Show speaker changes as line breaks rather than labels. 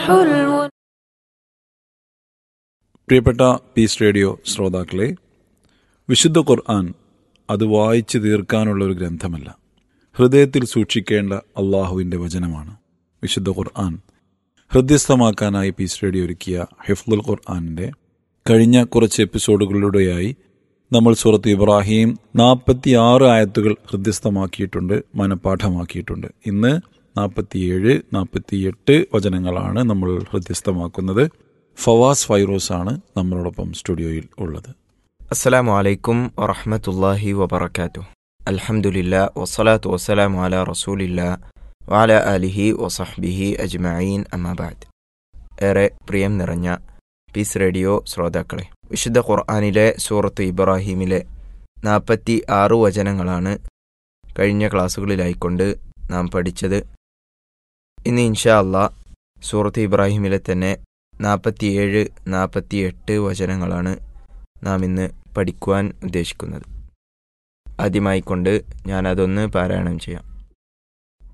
حلو
പ്രിയപ്പെട്ട piece radio ശ്രോതാക്കളെ വിശുദ്ധ ഖുർആൻ അത് വായിച്ചു തീർക്കാനുള്ള ഒരു ഗ്രന്ഥമല്ല ഹൃദയത്തിൽ സൂക്ഷിക്കേണ്ട അള്ളാഹുവിൻ്റെ വചനമാണ് വിശുദ്ധ ഖുർആൻ ഹൃദ്യസ്ഥമാക്കാനായി പീസ് റേഡിയോ ഒരുക്കിയ ഹിഫ്ലുൽ ഖുർആാനിൻ്റെ കഴിഞ്ഞ കുറച്ച് എപ്പിസോഡുകളിലൂടെയായി നമ്മൾ സൂറത്ത് ഇബ്രാഹിം നാൽപ്പത്തി ആറ് ആയത്തുകൾ ഹൃദ്യസ്ഥമാക്കിയിട്ടുണ്ട് മനഃപ്പാഠമാക്കിയിട്ടുണ്ട് ഇന്ന് നാൽപ്പത്തിയേഴ് നാൽപ്പത്തിയെട്ട് വചനങ്ങളാണ് നമ്മൾ ഹൃദ്യസ്ഥമാക്കുന്നത് ഫവാസ് ഫൈറോസ് ആണ് നമ്മളോടൊപ്പം സ്റ്റുഡിയോയിൽ ഉള്ളത്
അസ്സലാമു അലൈക്കും വറഹ്മത്തുള്ളാഹി വബറകാതുഹു അൽഹംദുലില്ലാ വസ്സലാത്തു വസ്സലാമു അലാ റസൂലില്ലാ വഅല ആലിഹി വസഹ്ബിഹി അജ്മഈൻ അമ്മാ ബഅദ് ഏറെ പ്രിയം നിറഞ്ഞ പീസ് റേഡിയോ ശ്രോതാക്കളെ വിശുദ്ധ ഖുർആനിലെ സൂറത്ത് ഇബ്രാഹീമിലെ നാൽപ്പത്തി ആറ് വചനങ്ങളാണ് കഴിഞ്ഞ ക്ലാസ്സുകളിലായിക്കൊണ്ട് നാം പഠിച്ചത് ഇന്ന് ഇൻഷാ അള്ളാ സൂറത്ത് ഇബ്രാഹീമിലെ തന്നെ നാൽപ്പത്തിയേഴ് നാൽപ്പത്തിയെട്ട് വചനങ്ങളാണ് നാം ഇന്ന് പഠിക്കുവാൻ ഉദ്ദേശിക്കുന്നത് ആദ്യമായിക്കൊണ്ട് ഞാൻ അതൊന്ന് പാരായണം ചെയ്യാം